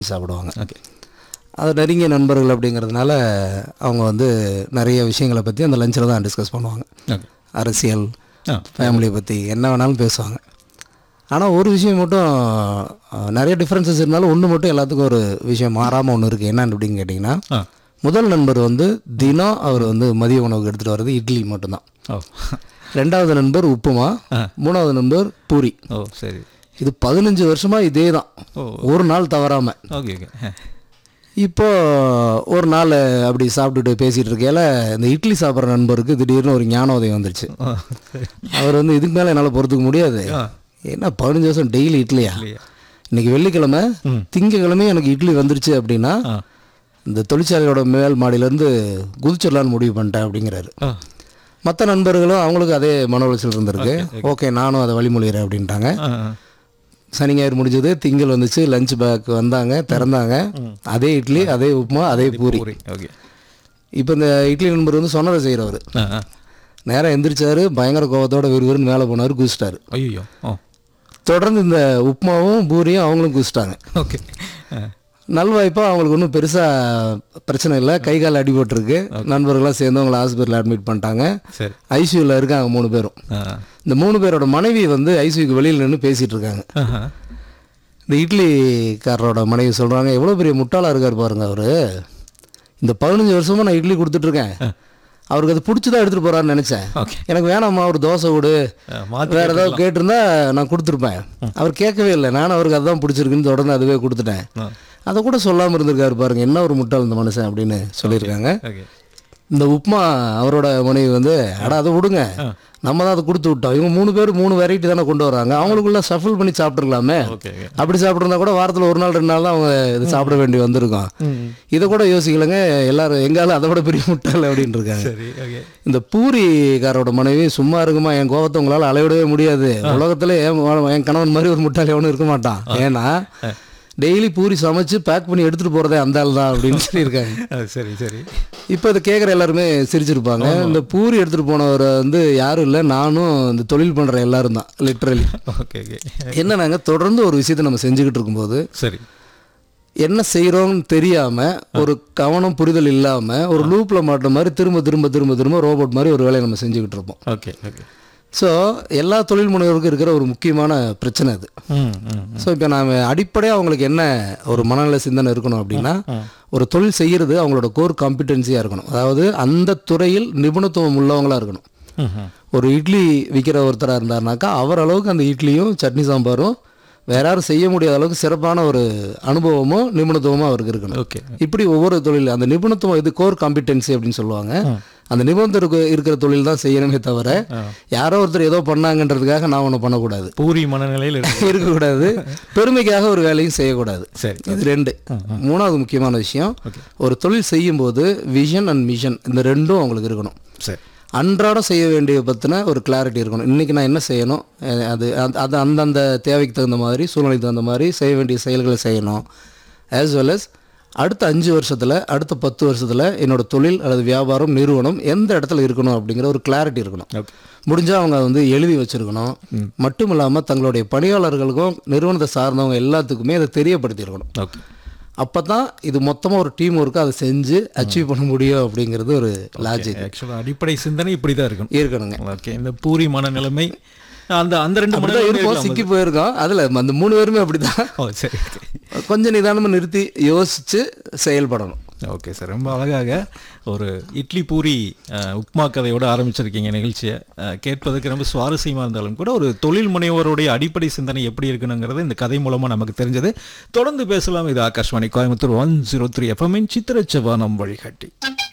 சாப்பிடுவாங்க ஓகே அது நெருங்கிய நண்பர்கள் அப்படிங்கிறதுனால அவங்க வந்து நிறைய விஷயங்களை பற்றி அந்த லஞ்சில் தான் டிஸ்கஸ் பண்ணுவாங்க ஓகே அரசியல் ஆ ஃபேமிலியை பற்றி என்ன வேணாலும் பேசுவாங்க ஆனால் ஒரு விஷயம் மட்டும் அஹ், நிறைய டிஃப்ரென்சஸ் இருந்தாலும் ஒன்று மட்டும் எல்லாத்துக்கும் ஒரு விஷயம் மாறாமல் ஒன்று இருக்குது என்னன்னு அப்படின்னு கேட்டிங்கன்னா ஆ முதல் நண்பர் வந்து தினம் அவர் வந்து மதிய உணவுக்கு எடுத்துகிட்டு வர்றது இட்லி மட்டும்தான் ஓ ரெண்டாவது நண்பர் உப்புமா மூணாவது நண்பர் பூரி ஓ சரி இது பதினஞ்சு வருஷமாக இதே தான் ஓ ஒரு நாள் தவறாமல் ஓகே ஓகே இப்போ ஒரு நாள் அப்படி சாப்பிட்டுட்டு பேசிகிட்டு இருக்கையில இந்த இட்லி சாப்பிட்ற நண்பருக்கு திடீர்னு ஒரு ஞானோதயம் வந்துருச்சு ஓ சரி அவர் வந்து இதுக்கு மேலே என்னால் பொறுத்துக்க முடியாது ஆ என்ன பதினஞ்சு வருஷம் டெய்லி இட்லியா இல்லையா இன்னைக்கு வெள்ளிக்கிழமை திங்கக்கிழமை எனக்கு இட்லி வந்துருச்சு அப்படின்னா ஆ இந்த தொழிற்சாலையோட மேல் மாடியிலேருந்து குதிச்சிடலான்னு முடிவு பண்ணிட்டேன் அப்படிங்கிறாரு ஆ மற்ற நண்பர்களும் அவங்களுக்கு அதே மன உளைச்சல் இருந்திருக்கு ஓகே நானும் அதை வழிமொழிகிறேன் அப்படின்ட்டாங்க ஆ ஆ. சனி ஞாயிறு முடிஞ்சது திங்கள் வந்துச்சு லஞ்ச் பேக் வந்தாங்க திறந்தாங்க அதே இட்லி அதே உப்புமா அதே பூரி பூரி ஓகே இப்போ இந்த இட்லி நண்பர் வந்து சொன்னதை செய்கிறவர் ஆ ஆ நேராக எந்திரிச்சாரு பயங்கர கோபத்தோட விறுவிறுன்னு மேலே போனார் குதிச்சிட்டாரு ஐயோ ஓ தொடர்ந்து இந்த உப்புமாவும் பூரியும் அவங்களும் குதிச்சிட்டாங்க ஓகே ஆ நல்வாய்ப்பாக அவங்களுக்கு ஒன்றும் பெருசாக பிரச்சனை இல்லை கை கால் அடிபட்டிருக்கு நண்பர்கள்லாம் சேர்ந்து அவங்கள ஹாஸ்பிட்டலில் அட்மிட் பண்ணிட்டாங்க சரி ஐசியூவில் இருக்காங்க மூணு பேரும் ஆ இந்த மூணு பேரோட மனைவி வந்து ஐசியூக்கு வெளியில் நின்று பேசிகிட்டு இருக்காங்க ஆஹா. இந்த இட்லிக்காரரோட மனைவி சொல்கிறாங்க எவ்வளோ பெரிய முட்டாளாக இருக்கார் பாருங்க அவர் இந்த பதினஞ்சு வருஷமாக நான் இட்லி கொடுத்துட்ருக்கேன் அவருக்கு அது பிடிச்சி தான் எடுத்துகிட்டு போகிறான்னு நினச்சேன் ஓகே எனக்கு வேணாம்மா ஒரு தோசை விடு ஆ, மாத்தி வேறு ஏதாவது கேட்டிருந்தா நான் கொடுத்துருப்பேன் அவர் கேட்கவே இல்லை நானும் அவருக்கு அதுதான் பிடிச்சிருக்குன்னு தொடர்ந்து அதுவே கொடுத்துட்டேன் ஆ அதை கூட சொல்லாமல் இருந்திருக்காரு பாருங்க என்ன ஒரு முட்டாள் இந்த மனுஷன் அப்படின்னு சொல்லியிருக்காங்க ஓகே இந்த உப்மா அவரோட மனைவி வந்து அட அதை விடுங்க நம்ம தான் அதை கொடுத்து விட்டோம் இவங்க மூணு பேர் மூணு வெரைட்டி தானே கொண்டு வராங்க அவங்களுக்குள்ள சஃபில் பண்ணி சாப்பிட்ருக்கலாமே ஓகே ஓகே அப்படி சாப்பிட்ருந்தா கூட வாரத்தில் ஒரு நாள் ரெண்டு நாள் தான் அவங்க இது சாப்பிட வேண்டி வந்திருக்கும் ம் இதை கூட யோசிக்கலங்க எல்லாரும் எங்காலும் அதை விட பெரிய முட்டாள் அப்படின்னு இருக்காங்க சரி ஓகே இந்த பூரிக்காரோட மனைவி சும்மா இருக்குமா என் கோபத்தை உங்களால் அளவிடவே முடியாது உலகத்துல என் என் கணவன் மாதிரி ஒரு முட்டாள் எவனும் இருக்க மாட்டான் ஏன்னா டெய்லி பூரி சமைச்சு பேக் பண்ணி எடுத்துட்டு போறதே அந்த ஆள் தான் அப்படின்னு சொல்லியிருக்காங்க ஆ, சரி சரி இப்போ இதை கேட்குற எல்லாருமே சிரிச்சிருப்பாங்க இந்த பூரி எடுத்துட்டு போனவர் வந்து யாரும் இல்லை நானும் இந்த தொழில் பண்ற எல்லாரும் தான் லிட்ரலி ஓகே ஓகே என்னன்னாங்க தொடர்ந்து ஒரு விஷயத்தை நம்ம செஞ்சுக்கிட்டு இருக்கும்போது சரி என்ன செய்கிறோம்னு தெரியாமல் ஒரு கவனம் புரிதல் இல்லாமல் ஒரு லூப்பில் மாட்டுற மாதிரி திரும்ப திரும்ப திரும்ப திரும்ப ரோபோட் மாதிரி ஒரு வேலையை நம்ம செஞ்சுக்கிட்டு இருப்போம் ஓகே ஓகே ஸோ எல்லா தொழில் முனைவோருக்கும் இருக்கிற ஒரு முக்கியமான பிரச்சனை அது ம் ம் ஸோ இப்போ நாம் அடிப்படையாக அவங்களுக்கு என்ன ஒரு மனநல சிந்தனை இருக்கணும் அப்படின்னா ஒரு தொழில் செய்கிறது அவங்களோட கோர் காம்பிடென்சியாக இருக்கணும் அதாவது அந்த துறையில் நிபுணத்துவம் உள்ளவங்களா இருக்கணும் ம் ம் ஒரு இட்லி விற்கிற ஒருத்தராக இருந்தாருனாக்கா அவர் அளவுக்கு அந்த இட்லியும் சட்னி சாம்பாரும் வேற யாரும் செய்ய முடியாத அளவுக்கு சிறப்பான ஒரு அனுபவமும் நிபுணத்துவமும் அவருக்கு இருக்கணும் ஓகே இப்படி ஒவ்வொரு தொழில் அந்த நிபுணத்துவம் இது கோர் காம்பிடென்சி அப்படின்னு சொல்லுவாங்க அந்த நிபுணத்துக்கு இருக்கிற தொழில் தான் செய்யணுமே தவிர யாரோ ஒருத்தர் ஏதோ பண்ணாங்கன்றதுக்காக நான் ஒன்று பண்ணக்கூடாது பூரி மனநிலையில் இருக்கு இருக்கக்கூடாது பெருமைக்காக ஒரு வேலையும் செய்யக்கூடாது சரி இது ரெண்டு மூணாவது முக்கியமான விஷயம் ஒரு தொழில் செய்யும்போது விஷன் அண்ட் மிஷன் இந்த ரெண்டும் அவங்களுக்கு இருக்கணும் சரி அன்றாடம் செய்ய வேண்டிய பற்றின ஒரு கிளாரிட்டி இருக்கணும் இன்றைக்கி நான் என்ன செய்யணும் அஹ் அது அது- அது அந்தந்த தேவைக்கு தகுந்த மாதிரி சூழ்நிலைக்கு தகுந்த மாதிரி செய்ய வேண்டிய செயல்களை செய்யணும் ஆஸ் வெல் as அடுத்த அஞ்சு வருஷத்தில் அடுத்த பத்து வருஷத்தில் என்னோட தொழில் அல்லது வியாபாரம் நிறுவனம் எந்த இடத்துல இருக்கணும் அப்படிங்கிற ஒரு கிளாரிட்டி இருக்கணும் ஓகே முடிஞ்சால் அவங்க வந்து எழுதி வச்சுருக்கணும் மட்டும் இல்லாமல் தங்களுடைய பணியாளர்களுக்கும் நிறுவனத்தை சார்ந்தவங்க எல்லாத்துக்குமே அதை தெரியப்படுத்தியிருக்கணும் ஓகே அப்போ தான் இது மொத்தமாக ஒரு டீம் ஒர்க்கு அதை செஞ்சு அச்சீவ் பண்ண முடியும் அப்படிங்கிறது ஒரு லாஜிக் ஆக்சுவலாக அடிப்படை சிந்தனை இப்படி தான் இருக்கணும் இருக்கணுங்க ஓகே இந்த பூரி மனநிலைமை அந்த அந்த ரெண்டு அப்படிதான் மனநிலைமை இருப்போம் இருக்கலாம். சிக்கி போயிருக்கோம் அதில் அந்த மூணு பேருமே அப்படிதான் ஓ சரி ஓகே கொஞ்சம் நிதானமாக நிறுத்தி யோசிச்சு செயல்படணும் ஓகே சார் ரொம்ப அழகாக ஒரு இட்லி பூரி அஹ், உப்மா கதையோட ஆரம்பிச்சிருக்கீங்க நிகழ்ச்சியை அஹ், கேட்பதற்கு ரொம்ப சுவாரஸ்யமாக இருந்தாலும் கூட ஒரு தொழில் முனைவோருடைய அடிப்படை சிந்தனை எப்படி இருக்கணுங்கிறது இந்த கதை மூலமாக நமக்கு தெரிஞ்சது தொடர்ந்து பேசலாம் இது Akashvani Coimbatore one zero three எஃப்எம்மின் சித்திரச்சவானம் வழிகாட்டி